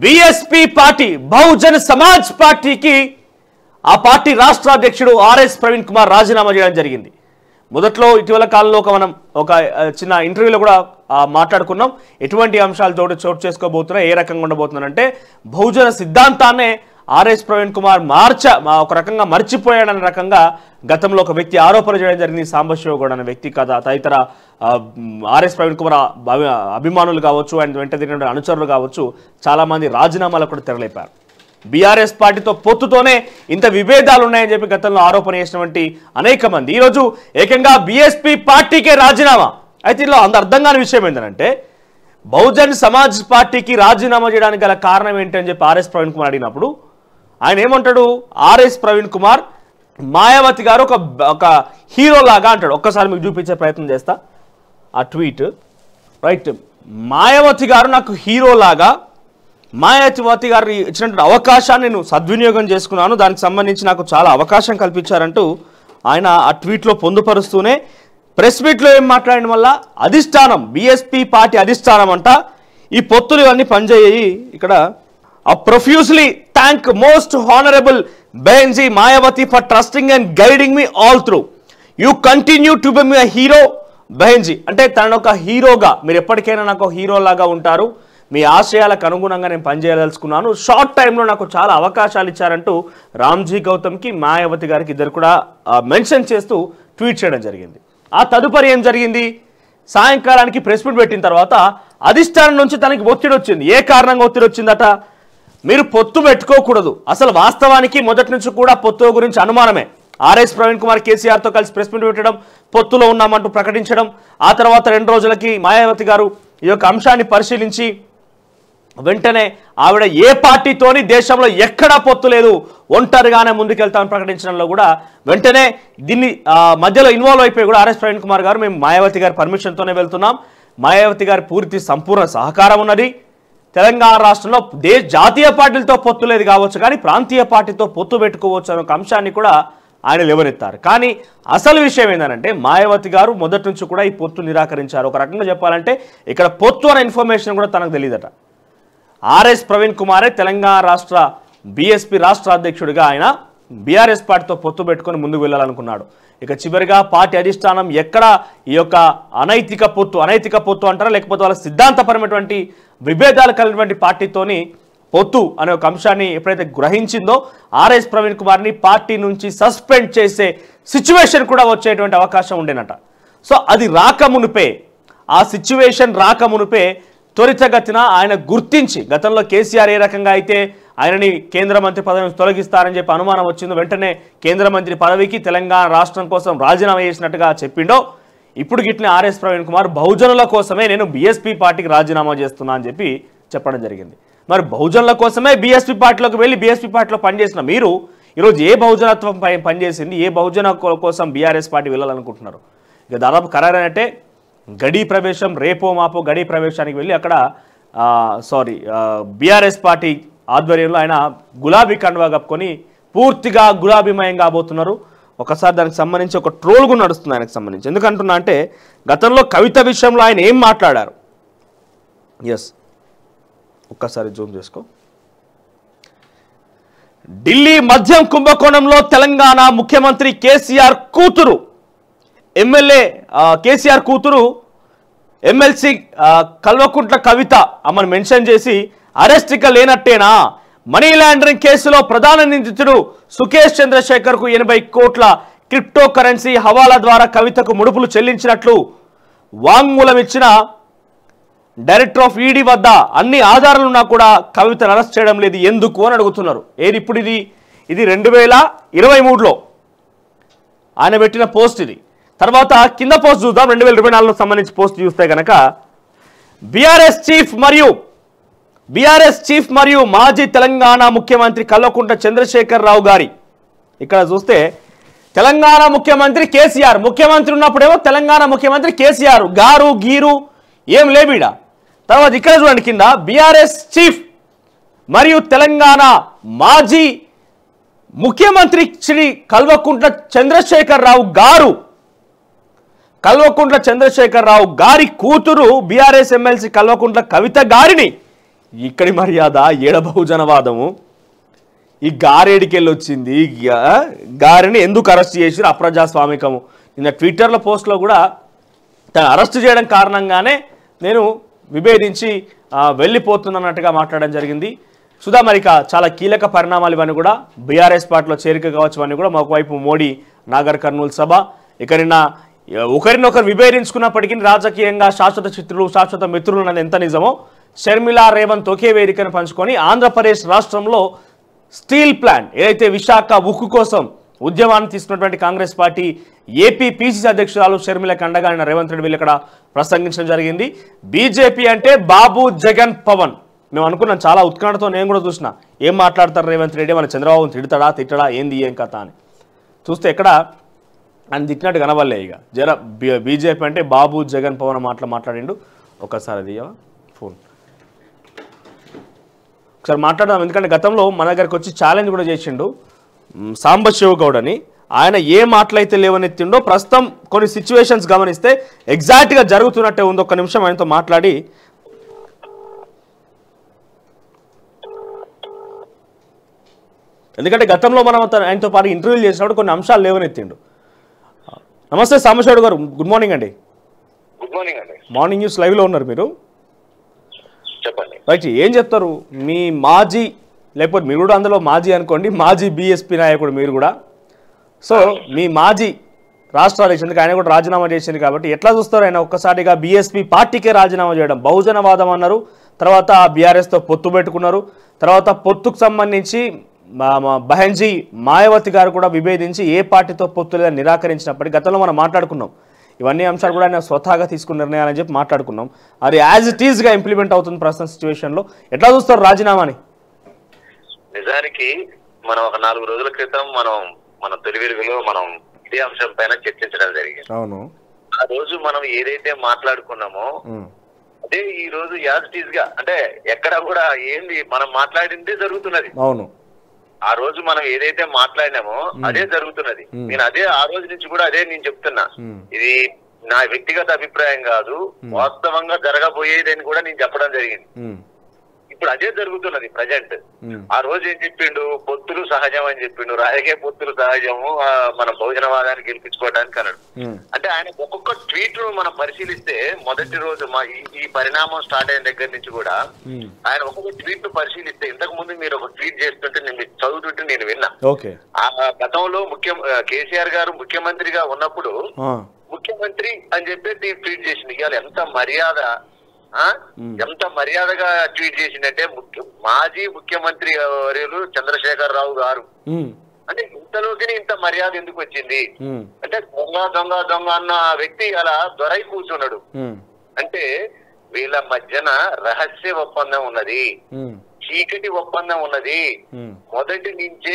BSP party Bahujan Samaj పార్టీకి ఆ party రాష్ట్ర అధ్యక్షుడు ఆర్ఎస్ ప్రవీణ్ కుమార్ రాజీనామా చేయడం జరిగింది మొదట్లో ఇటీవల కాలంలో ఒక మనం ఒక ఆ, చిన్న ఇంటర్వ్యూలో కూడా ఆ, మాట్లాడుకున్నాం ఎటువంటి అంశాలు చోటు చోటు చేసుకోబోతున్నా ఏ రకంగా ఉండబోతున్నారంటే బహుజన సిద్ధాంతాన్నే ఆర్ఎస్ ప్రవీణ్ కుమార్ మార్చ మా- ఒక రకంగా మర్చిపోయాడనే రకంగా గతంలో ఒక వ్యక్తి ఆరోపణ చేయడం జరిగింది సాంబశివగౌడ్ అనే వ్యక్తి కథ తదితర ఆ, మ్, ఆర్ఎస్ ప్రవీణ్ కుమార్ అభి- అభిమానులు కావచ్చు అండ్ వెంట తిరిగిన అనుచరులు కావచ్చు చాలామంది రాజీనామాలకు కూడా తెరలేపారు బీఆర్ఎస్ పార్టీతో పొత్తుతోనే ఇంత విభేదాలు ఉన్నాయని చెప్పి గతంలో ఆరోపణ చేసినటువంటి అనేక మంది ఈరోజు ఏకంగా బీఎస్పీ పార్టీకే రాజీనామా అయితే ఇందులో అంత అర్థం కాని విషయం ఏంటంటే బహుజన్ సమాజ్ పార్టీకి రాజీనామా చేయడానికి గల కారణం ఏంటి అని చెప్పి ఆర్ఎస్ ప్రవీణ్ కుమార్ అడిగినప్పుడు ఆయన ఏమంటాడు ఆర్ఎస్ ప్రవీణ్ కుమార్ మాయావతి గారు ఒక ఒక హీరో లాగా అంటాడు ఒక్కసారి మీకు చూపించే ప్రయత్నం చేస్తా ఆ ట్వీట్ రైట్ మాయావతి గారు నాకు హీరో లాగా మాయావతి గారు ఇచ్చినటువంటి అవకాశాన్ని నేను సద్వినియోగం చేసుకున్నాను దానికి సంబంధించి నాకు చాలా అవకాశం కల్పించారంటూ ఆయన ఆ ట్వీట్లో పొందుపరుస్తూనే ప్రెస్ మీట్లో ఏం మాట్లాడడం వల్ల అధిష్టానం బీఎస్పీ పార్టీ అధిష్టానం అంట ఈ పొత్తులు ఇవన్నీ పనిచేయి ఇక్కడ ఆ profusely thank most honourable Behenji Mayawati for trusting and guiding me all through you continue to be my hero Behenji అంటే తనను ఒక హీరోగా మీరు ఎప్పటికైనా నాకు ఒక హీరో లాగా ఉంటారు మీ ఆశయాలకు అనుగుణంగా నేను పనిచేయదలుచుకున్నాను షార్ట్ టైంలో నాకు చాలా అవకాశాలు ఇచ్చారంటూ రామ్జీ గౌతమ్కి మాయావతి గారికి ఇద్దరు కూడా మెన్షన్ చేస్తూ ట్వీట్ చేయడం జరిగింది ఆ తదుపరి ఏం జరిగింది సాయంకాలానికి ప్రెస్ మీట్ పెట్టిన తర్వాత అధిష్టానం నుంచి తనకి ఒత్తిడి వచ్చింది ఏ కారణంగా ఒత్తిడి వచ్చిందట మీరు పొత్తు పెట్టుకోకూడదు అసలు వాస్తవానికి మొదటి నుంచి కూడా పొత్తు గురించి అనుమానమే ఆర్ఎస్ ప్రవీణ్ కుమార్ కేసీఆర్తో కలిసి ప్రెస్ మీట్ పెట్టడం పొత్తులో ఉన్నామంటూ ప్రకటించడం ఆ తర్వాత రెండు రోజులకి మాయావతి గారు ఈ యొక్క అంశాన్ని పరిశీలించి వెంటనే ఆవిడ ఏ పార్టీతోని దేశంలో ఎక్కడా పొత్తు లేదు ఒంటరిగానే ముందుకెళ్తామని ప్రకటించడంలో కూడా వెంటనే దీన్ని ఆ, మధ్యలో ఇన్వాల్వ్ అయిపోయి కూడా ఆర్ఎస్ ప్రవీణ్ కుమార్ గారు మేము మాయావతి గారి పర్మిషన్తోనే వెళ్తున్నాం మాయావతి గారి పూర్తి సంపూర్ణ సహకారం ఉన్నది తెలంగాణ రాష్ట్రంలో దే జాతీయ పార్టీలతో పొత్తు లేదు కావచ్చు కానీ ప్రాంతీయ పార్టీతో పొత్తు పెట్టుకోవచ్చు అనే ఒక అంశాన్ని కూడా ఆయన లేవనెత్తారు కానీ అసలు విషయం ఏంటంటే మాయావతి గారు మొదటి నుంచి కూడా ఈ పొత్తు నిరాకరించారు ఒక రకంగా చెప్పాలంటే ఇక్కడ పొత్తు అనే ఇన్ఫర్మేషన్ కూడా తనకు తెలియదట ఆర్ఎస్ ప్రవీణ్ కుమారే తెలంగాణ రాష్ట్ర బీఎస్పీ రాష్ట్ర అధ్యక్షుడిగా ఆయన బీఆర్ఎస్ పార్టీతో పొత్తు పెట్టుకొని ముందుకు వెళ్ళాలనుకున్నాడు ఇక చివరిగా పార్టీ అధిష్టానం ఎక్కడ ఈ యొక్క అనైతిక పొత్తు అనైతిక పొత్తు అంటారా లేకపోతే వాళ్ళ సిద్ధాంతపరమైనటువంటి విభేదాలు కలిగినటువంటి పార్టీతోని పొత్తు అనే ఒక అంశాన్ని ఎప్పుడైతే గ్రహించిందో ఆర్ఎస్ ప్రవీణ్ కుమార్ని పార్టీ నుంచి సస్పెండ్ చేసే సిచ్యువేషన్ కూడా వచ్చేటువంటి అవకాశం ఉండేనట సో అది రాకమునుపే ఆ సిచ్యువేషన్ రాకమునుపే త్వరితగతిన ఆయన గుర్తించి గతంలో కేసీఆర్ ఏ రకంగా అయితే ఆయనని కేంద్ర మంత్రి పదవి నుంచి తొలగిస్తారని చెప్పి అనుమానం వచ్చిందో వెంటనే కేంద్ర మంత్రి పదవికి తెలంగాణ రాష్ట్రం కోసం రాజీనామా చేసినట్టుగా చెప్పిండో ఇప్పుడు గిట్ల ఆర్ఎస్ ప్రవీణ్ కుమార్ బహుజనుల కోసమే నేను బీఎస్పీ పార్టీకి రాజీనామా చేస్తున్నా అని చెప్పి చెప్పడం జరిగింది మరి బహుజనుల కోసమే బీఎస్పీ పార్టీలోకి వెళ్ళి బీఎస్పీ పార్టీలో పనిచేసిన మీరు ఈరోజు ఏ బహుజనత్వం పై పనిచేసింది ఏ బహుజన కో- కోసం బీఆర్ఎస్ పార్టీ వెళ్ళాలనుకుంటున్నారు ఇక దాదాపు ఖరారైనట్టే గడి ప్రవేశం రేపో మాపో గడి ప్రవేశానికి వెళ్ళి అక్కడ సారీ బీఆర్ఎస్ పార్టీ ఆధ్వర్యంలో ఆయన గులాబీ కండువా కప్పుకొని పూర్తిగా గులాబీమయం కాబోతున్నారు ఒకసారి దానికి సంబంధించి ఒక ట్రోల్ కూడా నడుస్తుంది ఆయనకు సంబంధించి ఎందుకంటున్నా అంటే గతంలో కవిత విషయంలో ఆయన ఏం మాట్లాడారు ఎస్ ఒక్కసారి జూమ్ చేసుకో ఢిల్లీ మద్యం కుంభకోణంలో తెలంగాణ ముఖ్యమంత్రి కేసీఆర్ కూతురు ఎమ్మెల్యే ఆ, కేసీఆర్ కూతురు ఎమ్మెల్సీ ఆ, కల్వకుంట్ల కవిత అమ్మను మెన్షన్ చేసి అరెస్ట్ ఇక లేనట్టేనా మనీ లాండరింగ్ కేసులో ప్రధాన నిందితుడు సుకేష్ చంద్రశేఖర్ కు ఎనభై కోట్ల క్రిప్టో కరెన్సీ హవాలా ద్వారా కవితకు ముడుపులు చెల్లించినట్లు వాంగ్మూలం ఇచ్చిన డైరెక్టర్ ఆఫ్ ఈడీ వద్ద అన్ని ఆధారాలున్నా కూడా కవితను అరెస్ట్ చేయడం లేదు ఎందుకు అని అడుగుతున్నారు ఏది ఇప్పుడు ఇది ఇది రెండు వేల ఇరవై మూడులో ఆయన పెట్టిన పోస్ట్ ఇది తర్వాత కింద పోస్ట్ చూద్దాం రెండు వేల ఇరవై నాలుగులో సంబంధించి పోస్ట్ చూస్తే కనుక బీఆర్ఎస్ చీఫ్ మరియు బీఆర్ఎస్ చీఫ్ మరియు మాజీ తెలంగాణ ముఖ్యమంత్రి కల్వకుంట్ల చంద్రశేఖర్ రావు గారి ఇక్కడ చూస్తే తెలంగాణ ముఖ్యమంత్రి కేసీఆర్ ముఖ్యమంత్రి ఉన్నప్పుడేమో తెలంగాణ ముఖ్యమంత్రి కేసీఆర్ గారు గీరు ఏం లేబీడ తర్వాత ఇక్కడ చూడండి కింద బీఆర్ఎస్ చీఫ్ మరియు తెలంగాణ మాజీ ముఖ్యమంత్రి శ్రీ కల్వకుంట్ల చంద్రశేఖర్ రావు గారు కల్వకుంట్ల చంద్రశేఖర్ రావు గారి కూతురు బీఆర్ఎస్ ఎమ్మెల్సీ కల్వకుంట్ల కవిత గారిని ఇక్కడి మర్యాద ఏడ బహుజనవాదము ఈ గారేడికెళ్ళి వచ్చింది గా- గారిని ఎందుకు అరెస్ట్ చేసి అప్రజాస్వామికము నిన్న ట్విట్టర్లో పోస్ట్లో కూడా తను అరెస్ట్ చేయడం కారణంగానే నేను విభేదించి ఆ, వెళ్ళిపోతున్నట్టుగా మాట్లాడడం జరిగింది సుధా మరిక చాలా కీలక పరిణామాలు ఇవన్నీ కూడా బీఆర్ఎస్ పార్టీలో చేరిక కావచ్చు ఇవన్నీ కూడా ఒకవైపు మోడీ నాగర్ కర్నూలు సభ ఇక నిన్న ఒకరినొకరు విభేదించుకున్నప్పటికీ రాజకీయంగా శాశ్వత చిత్రులు శాశ్వత మిత్రులు అన్నది ఎంత నిజమో షర్మిల రేవంత్ ఒకే వేదికను పంచుకొని ఆంధ్రప్రదేశ్ రాష్ట్రంలో స్టీల్ ప్లాంట్ ఏదైతే విశాఖ ఉక్కు కోసం ఉద్యమాన్ని తీసుకున్నటువంటి కాంగ్రెస్ పార్టీ ఏపీ పీసీసీ అధ్యక్షురాలు షర్మిలకు అండగా నిన్న రేవంత్ రెడ్డి వీళ్ళు ఇక్కడ ప్రసంగించడం జరిగింది బీజేపీ అంటే బాబు జగన్ పవన్ మేము అనుకున్నాం చాలా ఉత్కంఠతో నేను కూడా చూసిన ఏం మాట్లాడతారు రేవంత్ రెడ్డి మన చంద్రబాబు తిడతాడా తిట్టడా ఏంది ఏం కథ అని చూస్తే ఎక్కడ ఆయన తిట్టినట్టు కనవల్లే ఇక జర బీజేపీ అంటే బాబు జగన్ పవన్ మాటలు మాట్లాడిండు ఒకసారి అది ఇయ్యవా? ఫోన్ ఒకసారి మాట్లాడదాం ఎందుకంటే గతంలో మన దగ్గరికి వచ్చి ఛాలెంజ్ కూడా చేసిండు మ్, సాంబశివ గౌడ్ అని ఆయన ఏ మాటలైతే లేవనెత్తిండో ప్రస్తుతం కొన్ని సిచ్యువేషన్స్ గమనిస్తే ఎగ్జాక్ట్గా జరుగుతున్నట్టే ఉంది ఒక్క నిమిషం ఆయనతో మాట్లాడి ఎందుకంటే గతంలో మనం అతను- ఆయనతో పాటు ఇంటర్వ్యూలు చేసినప్పుడు కొన్ని అంశాలు లేవనెత్తిండు నమస్తే సాంబశివుడు గారు గుడ్ మార్నింగ్ అండి గుడ్ మార్నింగ్ అండి మార్నింగ్ న్యూస్ లైవ్లో ఉన్నారు మీరు చెప్పండి రైట్ ఏం చెప్తారు మీ మాజీ లేకపోతే మీరు కూడా అందులో మాజీ అనుకోండి మాజీ బీఎస్పీ నాయకుడు మీరు కూడా సో మీ మాజీ రాష్ట్ర అధ్యక్షుడికి ఆయన కూడా రాజీనామా చేసింది కాబట్టి ఎట్లా చూస్తారు ఆయన ఒక్కసారిగా బీఎస్పీ పార్టీకే రాజీనామా చేయడం బహుజనవాదం అన్నారు తర్వాత బీఆర్ఎస్తో పొత్తు పెట్టుకున్నారు తర్వాత పొత్తుకు సంబంధించి మా మా బహెన్జీ మాయావతి గారు కూడా విభేదించి ఏ పార్టీతో పొత్తు లేదని నిరాకరించినప్పటికీ గతంలో మనం మాట్లాడుకున్నాం ఇవన్నీ అంశాలు కూడా ఆయన స్వతహాగా తీసుకున్న నిర్ణయాలని చెప్పి మాట్లాడుకున్నాం అది యాజ్ ఇట్ ఈస్గా ఇంప్లిమెంట్ అవుతుంది ప్రస్తుతం సిచ్యువేషన్లో ఎట్లా చూస్తారు రాజీనామాని నిజానికి మనం ఒక నాలుగు రోజుల క్రితం మనం మన తొలి వెలుగులో మనం ఇదే అంశం పైన చర్చించడం జరిగింది అవును ఆ రోజు మనం ఏదైతే మాట్లాడుకున్నామో అదే ఈ రోజు యాజ్ ఇట్ ఈజ్ గా అంటే ఎక్కడ కూడా ఏంది మనం మాట్లాడిందే జరుగుతున్నది అవును ఆ రోజు మనం ఏదైతే మాట్లాడినామో అదే జరుగుతున్నది నేను అదే ఆ రోజు నుంచి కూడా అదే నేను చెప్తున్నా మ్మ్. ఇది నా వ్యక్తిగత అభిప్రాయం కాదు వాస్తవంగా జరగబోయేదని కూడా నేను చెప్పడం జరిగింది ఉమ్, ఇప్పుడు అదే జరుగుతున్నది ప్రజెంట్ ఉమ్, ఆ రోజు ఏం చెప్పిండు పొత్తులు సహజం అని చెప్పిండు రాజకీయ పొత్తులు సహజము ఆ, మన బహుజనవాదాన్ని గెలిపించుకోవడానికి అన్నాడు ఉమ్, అంటే ఆయన ఒక్కొక్క ట్వీట్ ను మనం పరిశీలిస్తే మొదటి రోజు మా ఈ- ఈ పరిణామం స్టార్ట్ అయిన దగ్గర నుంచి కూడా ఉమ్. ఆయన ఒక్కొక్క ట్వీట్ ను పరిశీలిస్తే ఇంతకు ముందు మీరు ఒక ట్వీట్ చేస్తుంటే నేను మీకు చదువుతుంటే నేను విన్నా ఓకే ఆ గతంలో ముఖ్య కేసీఆర్ గారు ముఖ్యమంత్రిగా ఉన్నప్పుడు ఆ, ముఖ్యమంత్రి అని చెప్పి ట్వీట్ చేసింది ఇవాళ ఎంత మర్యాద ఆ ఎంత మర్యాదగా ట్వీట్ చేసిందంటే ముఖ్య మాజీ ముఖ్యమంత్రి వర్యులు చంద్రశేఖర్ రావు గారు ఉమ్, అంటే ఇంతలోకి ఇంత మర్యాద ఎందుకు వచ్చింది ఉమ్, అంటే దొంగ దొంగ దొంగ అన్న వ్యక్తి అలా దొరై కూర్చున్నాడు ఉమ్, అంటే వీళ్ళ మధ్యన రహస్య ఒప్పందం ఉన్నది ఉమ్, చీకటి ఒప్పందం ఉన్నది ఉమ్, మొదటి నుంచే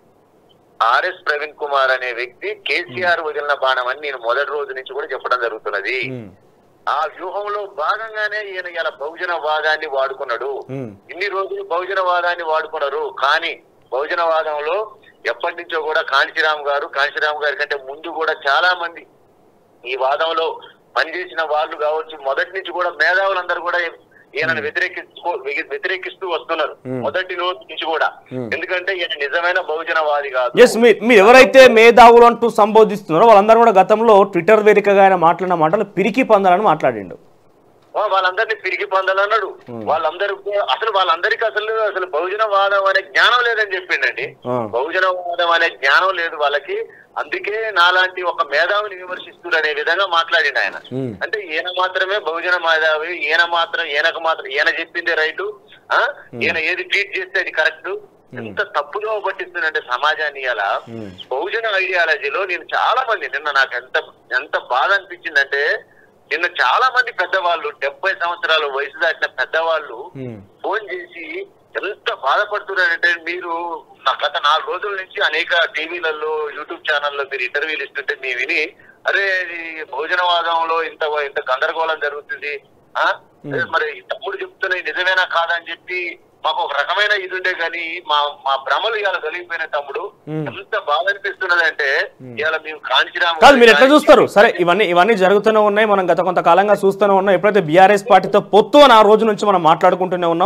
ఆర్ఎస్ ప్రవీణ్ కుమార్ అనే వ్యక్తి కేసీఆర్ వదిలిన బాణం అని నేను మొదటి రోజు నుంచి కూడా చెప్పడం జరుగుతున్నది ఉమ్, ఆ వ్యూహంలో భాగంగానే ఈయన ఇలా బహుజన వాదాన్ని వాడుకున్నాడు ఉమ్, ఇన్ని రోజులు బహుజన వాదాన్ని వాడుకున్నారు కానీ బహుజన వాదంలో ఎప్పటి నుంచో కూడా కాంచీరామ్ గారు కాంచీరామ్ గారి కంటే ముందు కూడా చాలా మంది ఈ వాదంలో పనిచేసిన వాళ్ళు కావచ్చు మొదటి నుంచి కూడా మేధావులందరూ కూడా ఈయనను వ్యతిరేకిస్తూ వ్యతిరేకిస్తూ వస్తున్నారు Hmm. మొదటి రోజు నుంచి కూడా Hmm. ఎందుకంటే ఈయన నిజమైన బహుజనవాది కాదు ఎస్ మీ మీరు ఎవరైతే మేధావులు అంటూ సంబోధిస్తున్నారో వాళ్ళందరూ కూడా గతంలో ట్విట్టర్ వేదికగా ఆయన మాట్లాడిన మాటలు పిరికి పందాలని మాట్లాడిండు ఆ, వాళ్ళందరినీ తిరిగి పొందాలన్నాడు వాళ్ళందరూ కూడా- అసలు వాళ్ళందరికీ అసలు అసలు బహుజనవాదం అనే జ్ఞానం లేదని చెప్పిండండి ఆ. బహుజనవాదం అనే జ్ఞానం లేదు వాళ్ళకి అందుకే నాలాంటి ఒక మేధావిని విమర్శిస్తున్నారు అనే విధంగా మాట్లాడిండు ఆయన ఉమ్, అంటే ఈయన మాత్రమే బహుజన మేధావి ఈయన మాత్రం ఈయనకు మాత్రం ఈయన చెప్పిందే రైటు ఆ ఈయన ఏది ట్వీట్ చేస్తే అది కరెక్ట్ ఎంత తప్పుగా పట్టిస్తుందంటే సమాజాన్ని ఇలా ఉమ్, బహుజన ఐడియాలజీలో నేను చాలా మంది నిన్న నాకు ఎంత ఎంత బాధ అనిపించిందంటే నిన్న చాలా మంది పెద్దవాళ్ళు డెబ్బై సంవత్సరాల వయసు దాటిన పెద్దవాళ్ళు ఉమ్, ఫోన్ చేసి ఎంత బాధపడుతున్నారంటే మీరు నా గత నాలుగు రోజుల నుంచి అనేక టీవీలలో యూట్యూబ్ ఛానల్లో మీరు ఇంటర్వ్యూలు ఇస్తుంటే మేము విని అరే ఇది భోజనవాదంలో ఇంత ఇంత గందరగోళం జరుగుతుంది ఆ అదే మరి ఈ తమ్ముడు చెప్తున్నాయి నిజమేనా కాదని చెప్పి మాకు ఒక రకమైన ఇది ఉండే కానీ మా మా భ్రమలు ఇవాళ కలిగిపోయిన తమ్ముడు Hmm. ఎంత బాధ అనిపిస్తున్నది అంటే ఇవాళ మేము కాంచీరామ్ కాదు మీరు ఎట్లా చూస్తారు సరే ఇవన్నీ ఇవన్నీ జరుగుతూనే ఉన్నాయి మనం గత కొంతకాలంగా చూస్తూనే ఉన్నాం ఎప్పుడైతే బీఆర్ఎస్ పార్టీతో పొత్తు అని ఆ రోజు నుంచి మనం మాట్లాడుకుంటూనే ఉన్నాం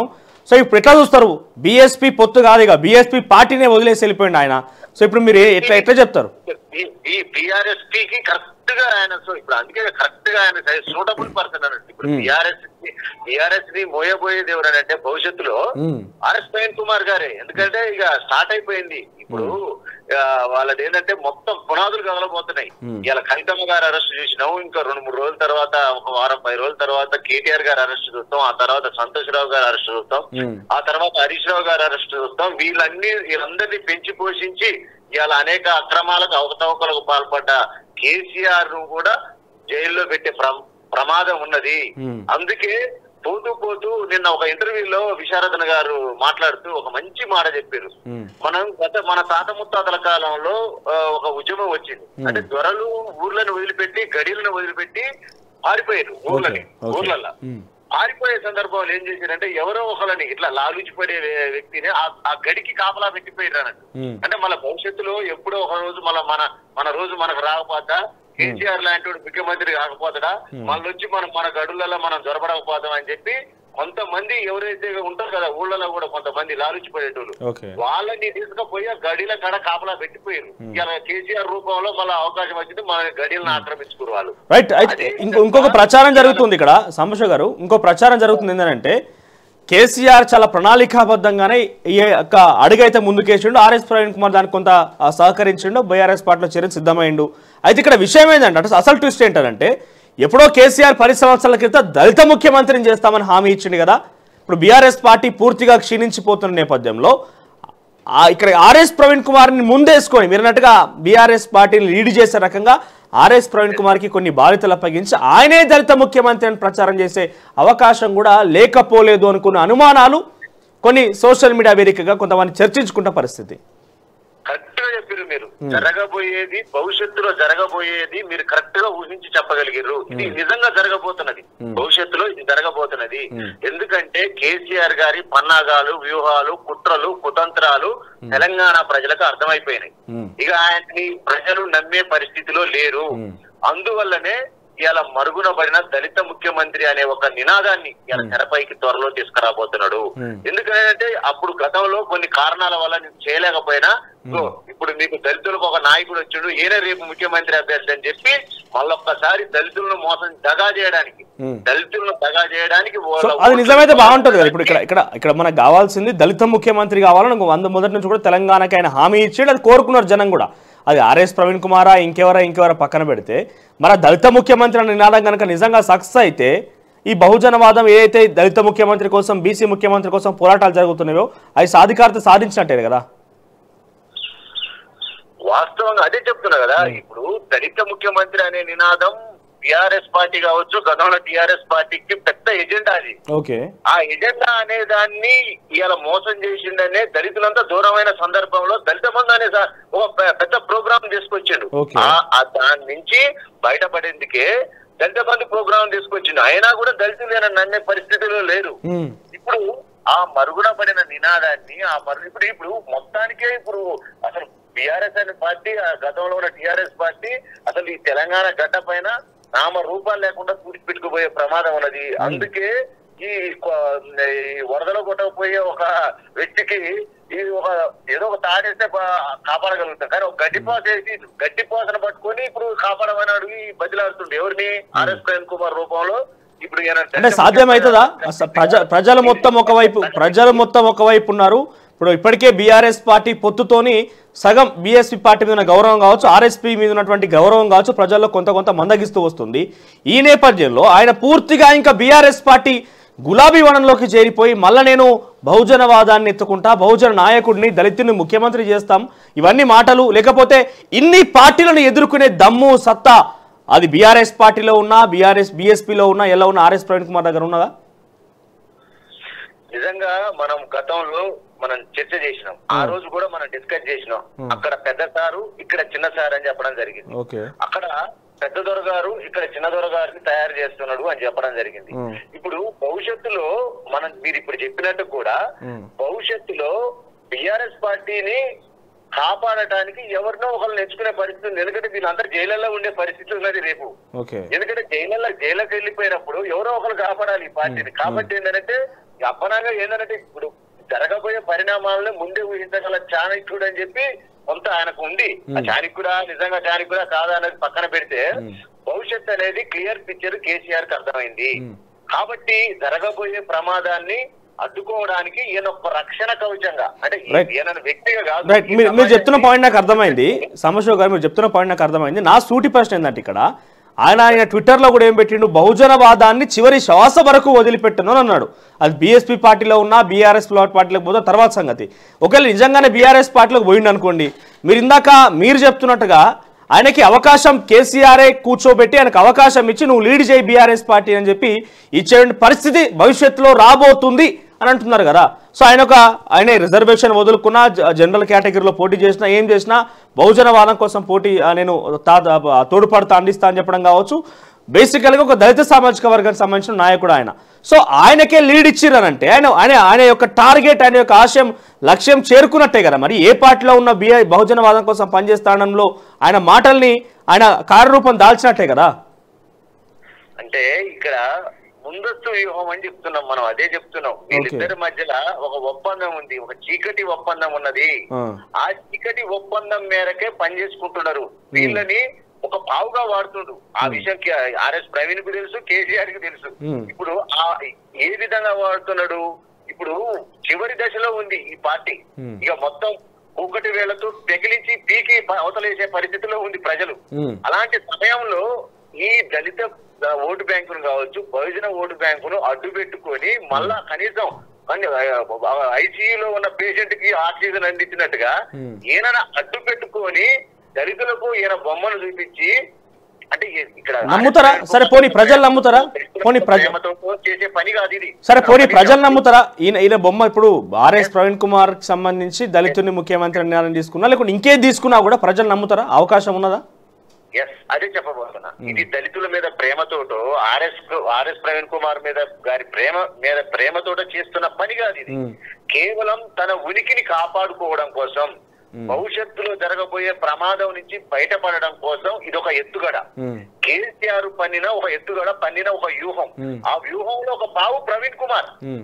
సో ఇప్పుడు ఎట్లా చూస్తారు బీఎస్పీ పొత్తు కాదు ఇక బీఎస్పీ పార్టీనే వదిలేసి వెళ్ళిపోయింది ఆయన సో ఇప్పుడు మీరు ఏ- ఎట్లా ఎట్లా చెప్తారు ఈ బీఆర్ఎస్ కి కరెక్ట్ గా ఆయన సో ఇప్పుడు అందుకే కరెక్ట్ గా ఆయన సూటబుల్ పర్సన్ అన్నట్టు ఇప్పుడు Hmm. బీఆర్ఎస్ బీఆర్ఎస్ ని మోయబోయేది ఎవరనంటే భవిష్యత్తులో Hmm. ఆర్ఎస్ ప్రవీణ్ కుమార్ గారే ఎందుకంటే ఇక స్టార్ట్ అయిపోయింది ఇప్పుడు ఆ, వాళ్ళది ఏంటంటే మొత్తం పునాదులు కదలబోతున్నాయి Hmm. ఇలా కవితమ్మ గారు అరెస్ట్ చేసినాం ఇంకా రెండు మూడు రోజుల తర్వాత ఒక వారం పది రోజుల తర్వాత కేటీఆర్ గారు అరెస్ట్ చూస్తాం ఆ తర్వాత సంతోష్ రావు గారు అరెస్ట్ చూస్తాం Hmm. ఆ తర్వాత హరీష్ రావు గారు అరెస్ట్ చూస్తాం వీళ్ళన్ని వీళ్ళందరినీ పెంచి పోషించి ఇవాళ అనేక అక్రమాలకు అవకతవకలకు పాల్పడ్డ కేసీఆర్ ను కూడా జైల్లో పెట్టే ప్ర- ప్రమాదం ఉన్నది Hmm. అందుకే పోతూ పోతూ నిన్న ఒక ఇంటర్వ్యూలో విశారదన్ గారు మాట్లాడుతూ ఒక మంచి మాట చెప్పారు Hmm. మనం గత మన తాత ముత్తాతల కాలంలో ఆ, ఒక ఉద్యమం వచ్చింది Hmm. అంటే దొరలు ఊర్లను వదిలిపెట్టి గడిలను వదిలిపెట్టి పారిపోయారు ఊర్లకి Okay. ఊర్లలో Hmm. పారిపోయే సందర్భంలో ఏం చేశారంటే ఎవరో ఒకళ్ళని ఇట్లా లాలూచిపడే వే- వ్యక్తిని ఆ- ఆ గడికి కాపలా పెట్టిపోయారు అన్నట్టు Hmm. అంటే మన భవిష్యత్తులో ఎప్పుడో ఒక రోజు మళ్ళీ మన మన రోజు మనకు రాకపోతా కేసీఆర్ లాంటి వాడు ముఖ్యమంత్రి కాకపోతాడా మళ్ళీ వచ్చి మనం మన గడులలో మనం జొరబడకపోతాం అని చెప్పి కొంతమంది ఎవరైతే ఉంటారు కదా ఊళ్ళలో కూడా కొంతమంది లాలుచి పడేటోళ్ళు ఓకే వాళ్ళని తీసుకుపోయి ఆ గడిల కడ కాపలా పెట్టిపోయారు ఇలా కేసీఆర్ రూపంలో మళ్ళీ అవకాశం వచ్చింది మన గడిలను ఆక్రమించుకున్నారు వాళ్ళు రైట్ అయితే ఇంకో ఇంకొక ప్రచారం జరుగుతుంది ఇక్కడ సంభష గారు ఇంకో ప్రచారం జరుగుతుంది ఏంటంటే కేసీఆర్ చాలా ప్రణాళికాబద్ధంగానే ఈ యొక్క అడుగైతే ముందుకేసిండు ఆర్ఎస్ ప్రవీణ్ కుమార్ దానికి కొంత ఆ, సహకరించిండు బీఆర్ఎస్ పార్టీలో చేరి సిద్ధమైండు అయితే ఇక్కడ విషయం ఏంటంటే అసలు- అసలు ట్విస్ట్ ఏంటంటే ఎప్పుడో కేసీఆర్ పది సంవత్సరాల క్రితం దళిత ముఖ్యమంత్రిని చేస్తామని హామీ ఇచ్చిండు కదా ఇప్పుడు బీఆర్ఎస్ పార్టీ పూర్తిగా క్షీణించిపోతున్న నేపథ్యంలో ఆ ఇక్కడ ఆర్ఎస్ ప్రవీణ్ కుమార్ని ముందేసుకొని మీరు అన్నట్టుగా బీఆర్ఎస్ పార్టీని లీడ్ చేసే రకంగా ఆర్ఎస్ ప్రవీణ్ కుమార్కి కొన్ని బాధ్యతలు అప్పగించి ఆయనే దళిత ముఖ్యమంత్రి అని ప్రచారం చేసే అవకాశం కూడా లేకపోలేదు అనుకున్న అనుమానాలు కొన్ని సోషల్ మీడియా వేదికగా కొంతమంది చర్చించుకున్న పరిస్థితి కరెక్ట్ గా చెప్పారు మీరు జరగబోయేది భవిష్యత్తులో జరగబోయేది మీరు కరెక్ట్ గా ఊహించి చెప్పగలిగారు ఇది నిజంగా జరగబోతున్నది భవిష్యత్తులో ఇది జరగబోతున్నది ఎందుకంటే కేసీఆర్ గారి పన్నాగాలు వ్యూహాలు కుట్రలు కుతంత్రాలు తెలంగాణ ప్రజలకు అర్థమైపోయినాయి Hmm. ఇక ఆయన్ని ప్రజలు నమ్మే పరిస్థితిలో లేరు అందువల్లనే ఇలా మరుగునబడిన దళిత ముఖ్యమంత్రి అనే ఒక నినాదాన్ని ఇలా తెరపైకి త్వరలో తీసుకురాబోతున్నాడు Hmm. ఎందుకంటే అప్పుడు గతంలో కొన్ని కారణాల వల్ల నేను చేయలేకపోయినా ఇగో ఇప్పుడు మీకు దళితులకు ఒక నాయకుడు వచ్చాడు ఈయన రేపు ముఖ్యమంత్రి అభ్యర్థి అని చెప్పి మళ్ళొక్కసారి దళితులను మోసం దగా చేయడానికి Hmm. దళితులను దగా చేయడానికి సో వాళ్ళ అది ఓట్లు నిజమైతే బాగుంటుంది కదా ఇప్పుడు ఇక్కడ ఇక్కడ ఇక్కడ మనకు కావాల్సింది దళిత ముఖ్యమంత్రి కావాలని ఇంకో వంద మొదటి నుంచి కూడా తెలంగాణకి ఆయన హామీ ఇచ్చాడు అది కోరుకున్నారు జనం కూడా అది ఆర్ఎస్ ప్రవీణ్ కుమారా ఇంకెవరా ఇంకెవరా పక్కన పెడితే మరి ఆ దళిత ముఖ్యమంత్రి అనే నినాదం కనుక నిజంగా సక్సెస్ అయితే ఈ బహుజనవాదం ఏదైతే దళిత ముఖ్యమంత్రి కోసం బీసీ ముఖ్యమంత్రి కోసం పోరాటాలు జరుగుతున్నాయో అవి సాధికారత సాధించినట్టే కదా వాస్తవంగా అదే చెప్తున్నా కదా ఇప్పుడు దళిత ముఖ్యమంత్రి అనే నినాదం టిఆర్ఎస్ పార్టీ కావచ్చు గతంలో టిఆర్ఎస్ పార్టీకి పెద్ద ఎజెండా అది ఓకే ఆ ఎజెండా అనే దాన్ని ఇవాళ మోసం చేసిందనే దళితులంతా దూరమైన సందర్భంలో దళిత బంధు అనే సా- ఒక పె- పెద్ద ప్రోగ్రామ్ తీసుకొచ్చిండు Okay. ఆ- ఆ దాని నుంచి బయటపడేందుకే దళిత బంధు ప్రోగ్రామ్ తీసుకొచ్చిండు అయినా కూడా దళితులు ఈయన నన్నే పరిస్థితిలో లేరు ఉమ్, ఇప్పుడు ఆ మరుగున పడిన నినాదాన్ని ఆ మరు ఇప్పుడు ఇప్పుడు మొత్తానికే ఇప్పుడు అసలు టిఆర్ఎస్ అనే పార్టీ ఆ గతంలో ఉన్న టిఆర్ఎస్ పార్టీ అసలు ఈ తెలంగాణ గడ్డ పైన నామ రూపాలు లేకుండా కూడి పెట్టుకుపోయే ప్రమాదం ఉన్నది అందుకే ఈ కొ- ఈ వరదలో కొట్టకపోయే ఒక వ్యక్తికి ఈ ఒక ఏదో ఒక తాడేస్తే పా- కాపాడగలుగుతాం కానీ ఒక గడ్డిపోస వేసి గడ్డిపోసను పట్టుకొని ఇప్పుడు కాపాడమని అడిగి బదిలాడుతుండే ఎవరిని ఆర్ఎస్ ప్రేమ్ కుమార్ రూపంలో ఇప్పుడు ఈయన అంటే సాధ్యమవుతుందా అసలు ప్రజ ప్రజలు మొత్తం ఒకవైపు ప్రజలు మొత్తం ఒకవైపు ఉన్నారు ఇప్పుడు ఇప్పటికే బీఆర్ఎస్ పార్టీ పొత్తుతోని సగం బీఎస్పీ పార్టీ మీద ఉన్న గౌరవం కావచ్చు ఆర్ఎస్పీ మీద ఉన్నటువంటి గౌరవం కావచ్చు ప్రజల్లో కొంత కొంత మందగిస్తూ వస్తుంది ఈ నేపథ్యంలో ఆయన పూర్తిగా ఇంకా బీఆర్ఎస్ పార్టీ గులాబీ వనంలోకి చేరిపోయి మళ్ళా నేను బహుజనవాదాన్ని ఎత్తుకుంటా బహుజన నాయకుడిని దళితుని ముఖ్యమంత్రి చేస్తాం ఇవన్నీ మాటలు లేకపోతే ఇన్ని పార్టీలను ఎదుర్కొనే దమ్ము సత్తా అది బీఆర్ఎస్ పార్టీలో ఉన్నా బీఆర్ఎస్ బీఎస్పీలో ఉన్నా ఎలా ఉన్నా ఆర్ఎస్ ప్రవీణ్ కుమార్ దగ్గర ఉన్నదా నిజంగా మనం గతంలో మనం చర్చ చేసినాం ఆ రోజు కూడా మనం డిస్కస్ చేసినాం అక్కడ పెద్ద సారు ఇక్కడ చిన్న సార్ అని చెప్పడం జరిగింది ఓకే అక్కడ పెద్ద దొర గారు ఇక్కడ చిన్న దొర గారిని తయారు చేస్తున్నాడు అని చెప్పడం జరిగింది Hmm. ఇప్పుడు భవిష్యత్తులో మనం మీరు ఇప్పుడు చెప్పినట్టు కూడా Hmm. భవిష్యత్తులో బిఆర్ఎస్ పార్టీని కాపాడటానికి ఎవరినో ఒకరిని ఎంచుకునే పరిస్థితి ఉంది ఎందుకంటే వీళ్ళందరూ జైళ్ళల్లో ఉండే పరిస్థితి ఉన్నది రేపు ఓకే ఎందుకంటే జైళ్ళలో జైలుకి వెళ్ళిపోయినప్పుడు ఎవరో ఒకరు కాపాడాలి ఈ పార్టీని కాబట్టి ఏంటంటే అప్పనంగా ఏంటంటే ఇప్పుడు జరగబోయే పరిణామాలను ముందే ఊహించగల చాణక్యుడు అని చెప్పి కొంత ఆయనకు ఉంది ఆ చాణక్యుడా నిజంగా చాణక్యుడా కాదా అనేది పక్కన పెడితే భవిష్యత్ అనేది క్లియర్ పిక్చర్ కేసీఆర్ కి అర్థమైంది కాబట్టి జరగబోయే ప్రమాదాన్ని అడ్డుకోవడానికి ఈయన ఒక రక్షణ కవచంగా అంటే Right. ఈయన వ్యక్తిగా కాదు రైట్ ఈ మీరు మీరు చెప్తున్న సమాజానికి- పాయింట్ నాకు అర్థమైంది సమశివ్ గారు మీరు చెప్తున్న పాయింట్ నాకు అర్థమైంది నా సూటి ప్రశ్న ఏంటంటే ఇక్కడ ఆయన ఆయన ట్విట్టర్లో కూడా ఏం పెట్టిండు బహుజనవాదాన్ని చివరి శ్వాస వరకు వదిలిపెట్టను అని అన్నాడు అది బీఎస్పీ పార్టీలో ఉన్నా బీఆర్ఎస్ పార్టీలోకి పోతే తర్వాత సంగతి ఒకవేళ నిజంగానే బీఆర్ఎస్ పార్టీలోకి పోయిండు అనుకోండి మీరు ఇందాక మీరు చెప్తున్నట్టుగా ఆయనకి అవకాశం కేసీఆర్ఏ కూర్చోబెట్టి ఆయనకు అవకాశం ఇచ్చి నువ్వు లీడ్ చేయి బీఆర్ఎస్ పార్టీ అని చెప్పి ఇచ్చే పరిస్థితి భవిష్యత్తులో రాబోతుంది అని అంటున్నారు కదా సో ఆయన ఒక ఆయన రిజర్వేషన్ వదులుకున్నా జ- జనరల్ కేటగిరీలో పోటీ చేసినా ఏం చేసినా బహుజనవాదం కోసం పోటీ ఆ, నేను తా ఆ, తోడ్పడతా అందిస్తా అని చెప్పడం కావచ్చు బేసికల్గా ఒక దళిత సామాజిక వర్గానికి సంబంధించిన నాయకుడు ఆయన సో ఆయనకే లీడ్ ఇచ్చిరనంటే ఆయన ఆయన ఆయన యొక్క టార్గెట్ ఆయన యొక్క ఆశయం లక్ష్యం చేరుకున్నట్టే కదా మరి ఏ పార్టీలో ఉన్న బిఐ బహుజనవాదం కోసం పనిచేస్తాడంలో ఆయన మాటల్ని ఆయన కార్యరూపం దాల్చినట్టే కదా అంటే ఇక్కడ ముందస్తు వ్యూహం అని చెప్తున్నాం మనం అదే చెప్తున్నాం వీళ్ళిద్దరి మధ్యలో ఒక ఒప్పందం ఉంది ఒక చీకటి ఒప్పందం ఉన్నది ఆ, ఆ చీకటి ఒప్పందం మేరకే పనిచేసుకుంటున్నారు వీళ్ళని ఒక పావుగా వాడుతుండు ఆ విషయం ఆర్ఎస్ ప్రవీణ్ కు తెలుసు కేసీఆర్ కి తెలుసు Hmm. ఇప్పుడు ఆ ఏ విధంగా వాడుతున్నాడు ఇప్పుడు చివరి దశలో ఉంది ఈ పార్టీ Hmm. ఇక మొత్తం ఒకటి వేళ్లతో పెకిలించి పీకి ప- అవతలేసే పరిస్థితిలో ఉంది ప్రజలు ఉమ్, అలాంటి సమయంలో ఈ దళిత ఓటు బ్యాంకును కావచ్చు బహుజన ఓటు బ్యాంకును అడ్డు పెట్టుకొని మళ్ళా కనీసం ఐసీయూలో ఉన్న పేషెంట్ కి ఆక్సిజన్ అందించినట్టుగా Hmm. ఈయన అడ్డు పెట్టుకొని దళితులకు ఈయన బొమ్మను చూపించి అంటే ఈ- ఇక్కడ నమ్ముతారా? సరే, పోనీ ప్రజలు నమ్ముతారా? పోనీ ప్రజ- ప్రేమతో చేసే పని కాదు ఇది సరే పోనీ ప్రజలు నమ్ముతారా ఈయన ఈయన బొమ్మ ఇప్పుడు ఆర్ఎస్ ప్రవీణ్ కుమార్ కి సంబంధించి దళితుని ముఖ్యమంత్రి నిర్ణయం తీసుకున్నా లేకుంటే ఇంకేం తీసుకున్నా కూడా ప్రజలు నమ్ముతారా అవకాశం ఉన్నదా ఎస్ అదే చెప్పబోతున్నా ఇది దళితుల మీద ప్రేమతోటో ఆర్ఎస్ ఆర్ఎస్ ప్రవీణ్ కుమార్ మీద గారి ప్రేమ మీద ప్రేమతోటో చేస్తున్న పని కాదు ఇది మ్మ్. కేవలం తన ఉనికిని కాపాడుకోవడం కోసం భవిష్యత్తులో జరగబోయే ప్రమాదం నుంచి బయటపడడం కోసం ఇది ఒక ఎత్తుగడ ఉమ్, కేసీఆర్ పన్నిన ఒక ఎత్తుగడ పన్నిన ఒక వ్యూహం మ్మ్. ఆ వ్యూహంలో ఒక పావు ప్రవీణ్ కుమార్ ఉమ్,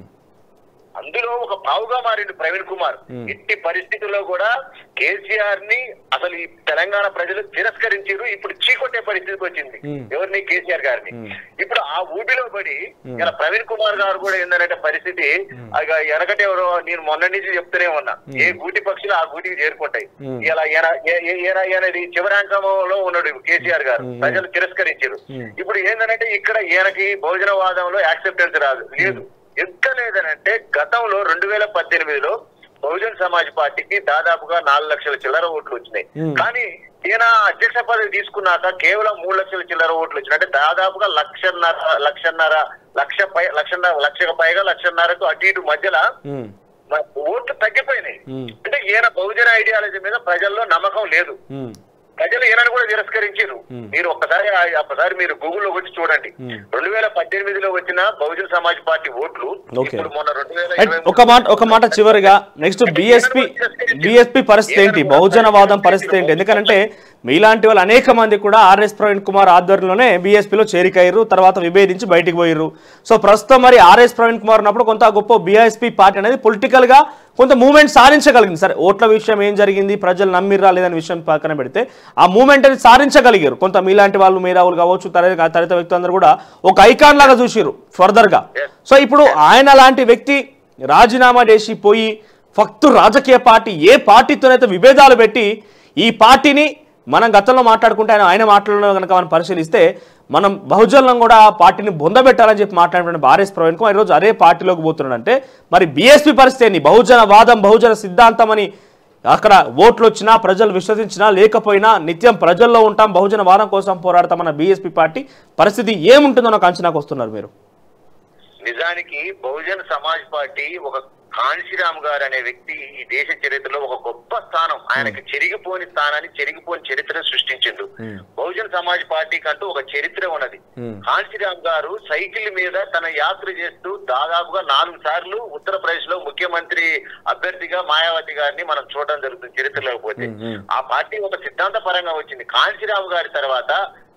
అందులో ఒక పావుగా మారిండు ప్రవీణ్ కుమార్ మ్మ్. ఇట్టి పరిస్థితుల్లో కూడా కేసీఆర్ ని అసలు ఈ తెలంగాణ ప్రజలు తిరస్కరించారు ఇప్పుడు చీకొట్టే పరిస్థితికి వచ్చింది మ్మ్. ఎవరిని కేసీఆర్ గారిని మ్మ్. ఇప్పుడు ఆ ఊబిలో పడి మ్మ్. ఇలా ప్రవీణ్ కుమార్ గారు కూడా ఏంటంటే పరిస్థితి ఇక వెనకటి ఎవరో నేను మొన్న నుంచి చెప్తూనే ఉన్నా ఏ గూటి పక్షులు ఆ గూటికి చేరుకుంటాయి మ్మ్. ఇలా ఈయన ఏ- ఏ- ఈయన ఈయనది చివరాంకంలో ఉన్నాడు కేసీఆర్ గారు మ్మ్. ప్రజలు తిరస్కరించారు మ్మ్. ఇప్పుడు ఏంటంటే ఇక్కడ ఈయనకి భోజనవాదంలో యాక్సెప్టెన్స్ రాదు లేదు ఎంత లేదనంటే గతంలో రెండు వేల పద్దెనిమిదిలో బహుజన్ సమాజ్ పార్టీకి దాదాపుగా నాలుగు లక్షల చిల్లర ఓట్లు వచ్చినాయి మ్మ్. కానీ ఈయన అధ్యక్ష పదవి తీసుకున్నాక కేవలం మూడు లక్షల చిల్లర ఓట్లు వచ్చినాయి అంటే దాదాపుగా లక్షన్నర లక్షన్నర లక్ష పై లక్షన్నర లక్షకు పైగా లక్షన్నరకు అటు ఇటు మధ్యలో ఉమ్, మ- ఓట్లు తగ్గిపోయినాయి ఉమ్, అంటే ఈయన బహుజన ఐడియాలజీ మీద ప్రజల్లో నమ్మకం లేదు ఉమ్, ప్రజలు ఈయనను కూడా తిరస్కరించారు Hmm. మీరు ఒక్కసారి ఆ- ఒక్కసారి మీరు గూగుల్లో వచ్చి చూడండి Hmm. రెండు వేల పద్దెనిమిదిలో వచ్చిన బహుజన సమాజ్ పార్టీ ఓట్లు Okay. ఇప్పుడు మొన్న రెండు వేల రైట్, ఇరవై ఒక మాట ఒక మాట చివరిగా నెక్స్ట్ బిఎస్పి బిఎస్పి పరిస్థితి ఏంటి బహుజనవాదం పరిస్థితి ఏంటి ఎందుకంటే మీలాంటి వాళ్ళు అనేక మంది కూడా ఆర్ఎస్ ప్రవీణ్ కుమార్ ఆధ్వర్యంలోనే బీఎస్పీలో చేరికయ్యారు తర్వాత విభేదించి బయటికి పోయారు సో ప్రస్తుతం మరి ఆర్ఎస్ ప్రవీణ్ కుమార్ ఉన్నప్పుడు కొంత గొప్ప బీఎస్పీ పార్టీ అనేది పొలిటికల్ గా కొంత మూవ్మెంట్ సాధించగలిగింది సరే ఓట్ల విషయం ఏం జరిగింది ప్రజలు నమ్మిర్రా లేదనే విషయం పక్కన పెడితే ఆ మూవ్మెంట్ అనేది సాధించగలిగారు కొంత మీలాంటి వాళ్ళు మేధావులు కావచ్చు తర తరిత వ్యక్తులందరూ కూడా ఒక ఐకాన్ లాగా చూసిరు ఫర్దర్ గా సో ఇప్పుడు ఆయన లాంటి వ్యక్తి రాజీనామా చేసి పోయి ఫక్తు రాజకీయ పార్టీ ఏ పార్టీతోనైతే విభేదాలు పెట్టి ఈ పార్టీని మనం గతంలో మాట్లాడుకుంటే ఆయన ఆయన మాటలను కనుక మనం పరిశీలిస్తే మనం బహుజనం కూడా ఆ పార్టీని బొందబెట్టాలని చెప్పి మాట్లాడినటువంటి ఆర్ఎస్ ప్రవీణ్ కుమార్ ఈరోజు అదే పార్టీలోకి పోతున్నాడంటే మరి బీఎస్పీ పరిస్థితి ఏంటి బహుజన వాదం బహుజన సిద్ధాంతం అని అక్కడ ఓట్లు వచ్చినా ప్రజలు విశ్వసించినా లేకపోయినా నిత్యం ప్రజల్లో ఉంటాం బహుజన వాదం కోసం పోరాడతామన్న బీఎస్పీ పార్టీ పరిస్థితి ఏముంటుందో నాకు అంచనాకు వస్తున్నారు మీరు నిజానికి బహుజన్ సమాజ్ పార్టీ ఒక కాంశీరామ్ గారు అనే వ్యక్తి ఈ దేశ చరిత్రలో ఒక గొప్ప స్థానం ఆయనకి చెరిగిపోని స్థానాన్ని చెరిగిపోని చరిత్ర సృష్టించిండు Hmm. బహుజన్ సమాజ్ పార్టీకి అంటూ ఒక చరిత్ర ఉన్నది Hmm. కాంశీరామ్ గారు సైకిల్ మీద తన యాత్ర చేస్తూ దాదాపుగా నాలుగు సార్లు ఉత్తరప్రదేశ్ లో ముఖ్యమంత్రి అభ్యర్థిగా మాయావతి గారిని మనం చూడడం జరుగుతుంది చరిత్రలో పోతే Hmm, hmm. ఆ పార్టీ ఒక సిద్ధాంత పరంగా వచ్చింది కాంశీరామ్ గారి తర్వాత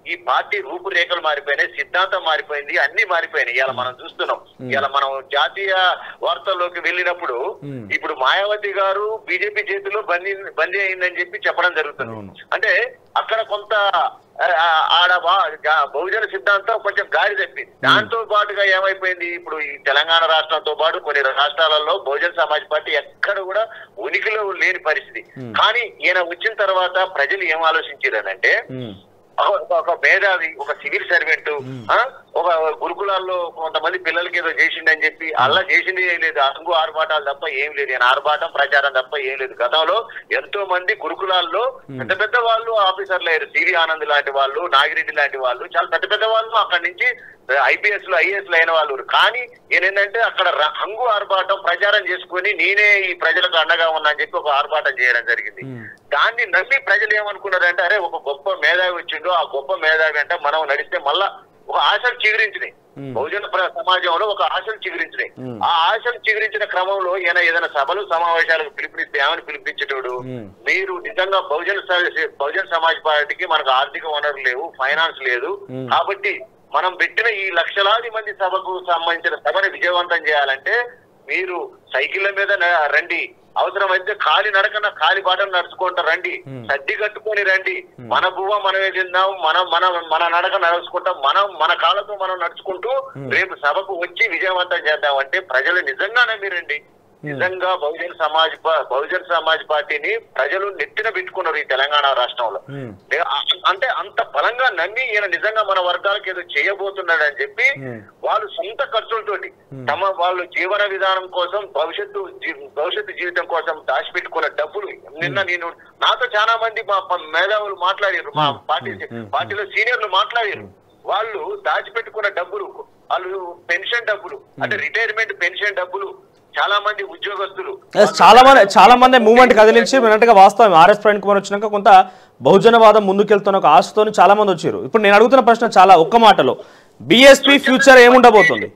ఈ పార్టీ రూపురేఖలు మారిపోయినాయి సిద్ధాంతం మారిపోయింది అన్ని మారిపోయినాయి ఇలా మనం చూస్తున్నాం ఇలా మనం జాతీయ వార్తల్లోకి వెళ్ళినప్పుడు ఇప్పుడు మాయావతి గారు బీజేపీ చేతిలో బందీ బందీ అయిందని చెప్పి చెప్పడం జరుగుతుంది అవును. అంటే అక్కడ కొంత ఆ, ఆ, ఆడ వా- గా- బహుజన సిద్ధాంతం కొంచెం గాడి తప్పింది దాంతో పాటుగా ఏమైపోయింది ఇప్పుడు ఈ తెలంగాణ రాష్ట్రంతో పాటు కొన్ని రాష్ట్రాలలో బహుజన సమాజ్ పార్టీ ఎక్కడ కూడా ఉనికిలో లేని పరిస్థితి కానీ ఈయన వచ్చిన తర్వాత ప్రజలు ఏం ఆలోచించారనంటే ఉమ్. ఒక- ఒక మేధావి ఒక సివిల్ సర్వెంట్ ఒక గురుకులాల్లో కొంతమంది పిల్లలకి ఏదో చేసిండని చెప్పి అలా చేసింది ఏం లేదు అంగు ఆర్భాటాలు తప్ప ఏం లేదు ఈయన ఆర్భాటం ప్రచారం తప్ప ఏం లేదు గతంలో ఎంతో మంది గురుకులాల్లో పెద్ద పెద్ద వాళ్ళు ఆఫీసర్లు అయ్యారు సివి ఆనంద్ లాంటి వాళ్ళు నాగిరెడ్డి లాంటి వాళ్ళు చాలా పెద్ద పెద్ద వాళ్ళు అక్కడి నుంచి ఐపీఎస్ లో ఐఏఎస్ అయిన వాళ్ళు కానీ ఈయన ఏంటంటే అక్కడ ర- హంగు ఆర్భాటం ప్రచారం చేసుకుని నేనే ఈ ప్రజలకు అండగా ఉన్నా అని చెప్పి ఒక ఆర్భాటం చేయడం జరిగింది దాన్ని నమ్మి ప్రజలు ఏమనుకున్నారంటే అరే ఒక గొప్ప మేధావి వచ్చిండు ఆ గొప్ప మేధావి అంటే మనం నడిస్తే మళ్ళా ఒక ఆశలు చిగురించినాయి బహుజన ప్ర- సమాజంలో ఒక ఆశలు చిగురించినాయి ఆ ఆశలు చిగురించిన క్రమంలో ఈయన ఏదైనా సభలు సమావేశాలకు పిలుపునిస్తే ఏమని పిలిపించేటోడు మీరు నిజంగా బహుజన స- బహుజన సమాజ్ పార్టీకి మనకు ఆర్థిక వనరులు లేవు ఫైనాన్స్ లేదు కాబట్టి మనం పెట్టిన ఈ లక్షలాది మంది సభకు సంబంధించిన సభని విజయవంతం చేయాలంటే మీరు సైకిళ్ళ మీద న- రండి అవసరమైతే కాలి నడకన కాలి బాటలు నడుచుకుంటా రండి సర్ది కట్టుకొని రండి మన బువ్వ మనమే తిందాం మనం మన మన నడక నడుచుకుంటాం మనం మన కాళ్ళతో మనం నడుచుకుంటూ రేపు సభకు వచ్చి విజయవంతం చేద్దాం అంటే ప్రజలు నిజంగానే మీరండి నిజంగా బహుజన్ సమాజ్ పా- బహుజన్ సమాజ్ పార్టీని ప్రజలు నెత్తిన పెట్టుకున్నారు ఈ తెలంగాణ రాష్ట్రంలో ఉమ్. ఏ- అ- అంటే అంత బలంగా నమ్మి ఈయన నిజంగా మన వర్గాలకు ఏదో చేయబోతున్నాడు అని చెప్పి Hmm. వాళ్ళు సొంత ఖర్చులతోటి తమ వాళ్ళు జీవన విధానం కోసం భవిష్యత్తు జీ- భవిష్యత్తు జీవితం కోసం దాచిపెట్టుకున్న డబ్బులు నిన్న నేను నాతో చాలా మంది మా ప- మేధావులు మాట్లాడారు మా పార్టీ పార్టీలో సీనియర్లు మాట్లాడారు వాళ్ళు దాచిపెట్టుకున్న డబ్బులు వాళ్ళు పెన్షన్ డబ్బులు అంటే రిటైర్మెంట్ పెన్షన్ డబ్బులు చాలా మంది ఉద్యోగస్తులు ఎస్, చాలా మంది చాలా మంది మూవ్మెంట్ కదిలించి విన్నట్టుగా వాస్తవం ఆర్ఎస్ ప్రవీణ్ కుమార్ వచ్చినాక కొంత బహుజనవాదం ముందుకెళ్తున్న ఒక ఆశతో చాలా మంది వచ్చారు ఇప్పుడు నేను అడుగుతున్న ప్రశ్న చాలా ఒక్క మాటలో బిఎస్పీ ఫ్యూచర్ ఏముండబోతుంది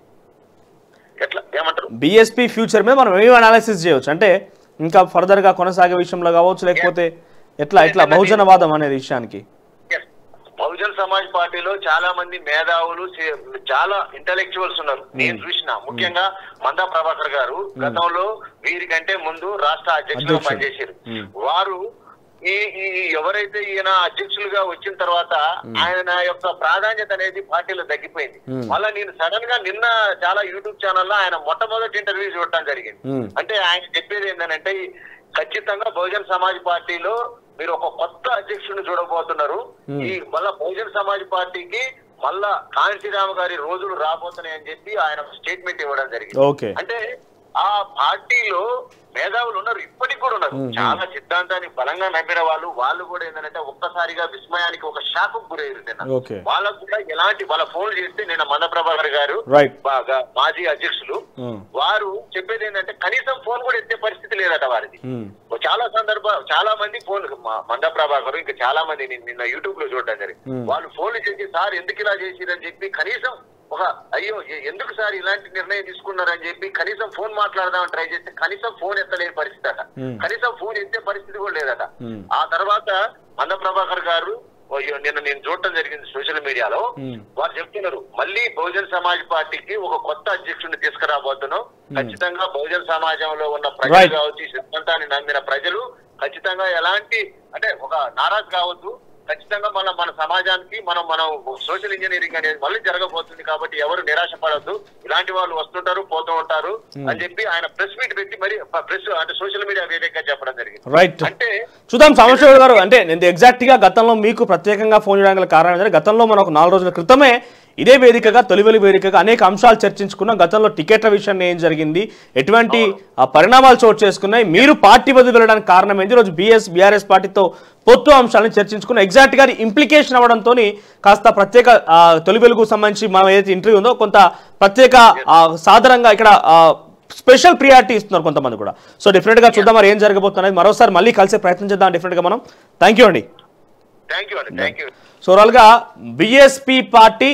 ఎట్లా ఏమంటారు బిఎస్పీ ఫ్యూచర్ మీద మనం ఏమి అనాలిసిస్ చేయవచ్చు అంటే ఇంకా ఫర్దర్ గా కొనసాగే విషయంలో కావచ్చు లేకపోతే ఎట్లా ఎట్లా బహుజనవాదం అనే విషయానికి Yes. బహుజన్ సమాజ్ పార్టీలో చాలా మంది మేధావులు సే- చాలా ఇంటలెక్చువల్స్ ఉన్నారు నేను చూసిన ముఖ్యంగా మందా ప్రభాకర్ గారు గతంలో వీరికంటే ముందు రాష్ట్ర అధ్యక్షులుగా అధ్యక్షుడు. పనిచేశారు Hmm. వారు ఈ ఈ ఎవరైతే ఈయన అధ్యక్షులుగా వచ్చిన తర్వాత ఆయన యొక్క ప్రాధాన్యత అనేది పార్టీలో తగ్గిపోయింది మళ్ళా నేను సడన్ గా నిన్న చాలా యూట్యూబ్ ఛానల్లో ఆయన మొట్టమొదటి ఇంటర్వ్యూ చూడటం జరిగింది Hmm. అంటే ఆయన చెప్పేది ఏంటంటే ఖచ్చితంగా బహుజన్ సమాజ్ పార్టీలో మీరు ఒక కొత్త అధ్యక్షుడిని చూడబోతున్నారు ఈ మళ్ళా బహుజన్ సమాజ్ పార్టీకి మళ్ళా కాంతిరామ గారి రోజులు రాబోతున్నాయి అని చెప్పి ఆయన స్టేట్మెంట్ ఇవ్వడం జరిగింది ఓకే అంటే ఆ పార్టీలో మేధావులు ఉన్నారు ఇప్పటికి కూడా ఉన్నారు చాలా సిద్ధాంతాన్ని బలంగా నమ్మిన వాళ్ళు వాళ్ళు కూడా ఏంటంటే ఒక్కసారిగా విస్మయానికి ఒక షాకు గురయ్యారు నిన్న ఓకే వాళ్ళకు కూడా ఎలాంటి వాళ్ళ ఫోన్లు చేస్తే నిన్న మంద ప్రభాకర్ గారు రైట్ బాగా మాజీ అధ్యక్షులు వారు చెప్పేది ఏంటంటే కనీసం ఫోన్ కూడా ఎత్తే పరిస్థితి లేదట వారిది చాలా సందర్భ చాలా మంది ఫోన్ మంద ప్రభాకర్ ఇంకా చాలా మంది నేను నిన్న యూట్యూబ్ లో చూడటం జరిగింది వాళ్ళు ఫోన్లు చేసి సార్ ఎందుకు ఇలా చేసిరని చెప్పి కనీసం ఒక అయ్యో ఎ- ఎందుకు సార్ ఇలాంటి నిర్ణయం తీసుకున్నారని చెప్పి కనీసం ఫోన్ మాట్లాడదామని ట్రై చేస్తే కనీసం ఫోన్ ఎత్తలేని పరిస్థితి అట Hmm. కనీసం ఫోన్ ఎత్తే పరిస్థితి కూడా లేదట Hmm. ఆ తర్వాత మంద ప్రభాకర్ గారు ఓ అయ్యో, నిన్న నేను చూడటం జరిగింది సోషల్ మీడియాలో Hmm. వారు చెప్తున్నారు మళ్ళీ బహుజన్ సమాజ్ పార్టీకి ఒక కొత్త అధ్యక్షుడిని తీసుకురాబోతున్నాం ఖచ్చితంగా బహుజన్ సమాజంలో ఉన్న ప్రజలు Right. కావచ్చు ఈ సిద్ధాంతాన్ని నమ్మిన ప్రజలు ఖచ్చితంగా ఎలాంటి అంటే ఒక నారాజు కావద్దు ఖచ్చితంగా మన మన సమాజానికి మనం మనం సోషల్ ఇంజనీరింగ్ అనేది మళ్ళీ జరగబోతుంది కాబట్టి ఎవరు నిరాశ పడద్దు ఇలాంటి వాళ్ళు వస్తుంటారు పోతూ ఉంటారు అని చెప్పి ఆయన ప్రెస్ మీట్ పెట్టి మరి ప్రెస్ అంటే సోషల్ మీడియా వేదికగా చెప్పడం జరిగింది రైట్ అంటే చూద్దాం సాంబశివరావు గారు అంటే నేను ఎగ్జాక్ట్ గా గతంలో మీకు ప్రత్యేకంగా ఫోన్ చేయడానికి గల కారణం ఏంటంటే గతంలో మనం ఒక నాలుగు రోజుల క్రితమే ఇదే వేదికగా తొలివెలి వేదికగా అనేక అంశాలు చర్చించుకున్నాం గతంలో టికెట్ల విషయంలో ఏం జరిగింది ఎటువంటి ఆ, పరిణామాలు చోటు చేసుకున్నాయి మీరు పార్టీ వదిలి వెళ్ళడానికి కారణం ఏంది ఈరోజు బీఎస్ బీఆర్ఎస్ పార్టీతో పొత్తు అంశాలను చర్చించుకున్నాం ఎగ్జాక్ట్ గా ఇంప్లికేషన్ అవ్వడంతో కాస్త ప్రత్యేక ఆ, తొలి వెలుగు సంబంధించి మనం ఏదైతే ఇంటర్వ్యూ ఉందో కొంత ప్రత్యేక ఆ, సాధారణంగా ఇక్కడ ఆ, స్పెషల్ ప్రియారిటీ ఇస్తున్నారు కొంతమంది కూడా సో డెఫినెట్ గా చూద్దాం మరి ఏం జరగబోతున్నది మరోసారి మళ్ళీ కలిసే ప్రయత్నం చేద్దాం డెఫినెట్ గా మనం థ్యాంక్ యూ అండి థ్యాంక్ యూ అండి థ్యాంక్ యూ సో ఓవరాల్గా బిఎస్పి పార్టీ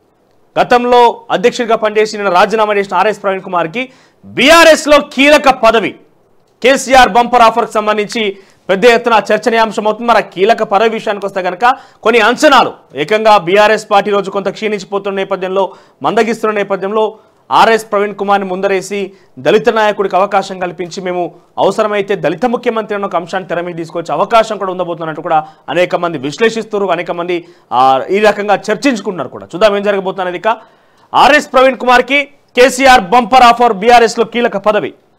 గతంలో అధ్యక్షుడిగా పనిచేసిన రాజీనామా చేసిన ఆర్ఎస్ ప్రవీణ్ కుమార్కి బీఆర్ఎస్లో కీలక పదవి కేసీఆర్ బంపర్ ఆఫర్కి సంబంధించి పెద్ద ఎత్తున చర్చనీయాంశం అవుతుంది మరి ఆ కీలక పదవి విషయానికి వస్తే కనుక కొన్ని అంచనాలు ఏకంగా బీఆర్ఎస్ పార్టీ రోజు కొంత క్షీణించిపోతున్న నేపథ్యంలో మందగిస్తున్న నేపథ్యంలో ఆర్ఎస్ ప్రవీణ్ కుమార్ని ముందరేసి దళిత నాయకుడికి అవకాశం కల్పించి మేము అవసరమైతే దళిత ముఖ్యమంత్రి అన్న ఒక అంశాన్ని తెర మీద తీసుకొచ్చే అవకాశం కూడా ఉండబోతున్నట్టు కూడా అనేక మంది విశ్లేషిస్తున్నారు అనేక మంది ఆ, ఈ రకంగా చర్చించుకుంటున్నారు కూడా చూద్దాం ఏం జరగబోతున్నది ఇక ఆర్ఎస్ ప్రవీణ్ కుమార్కి కేసీఆర్ బంపర్ ఆఫర్ బీఆర్ఎస్లో కీలక పదవి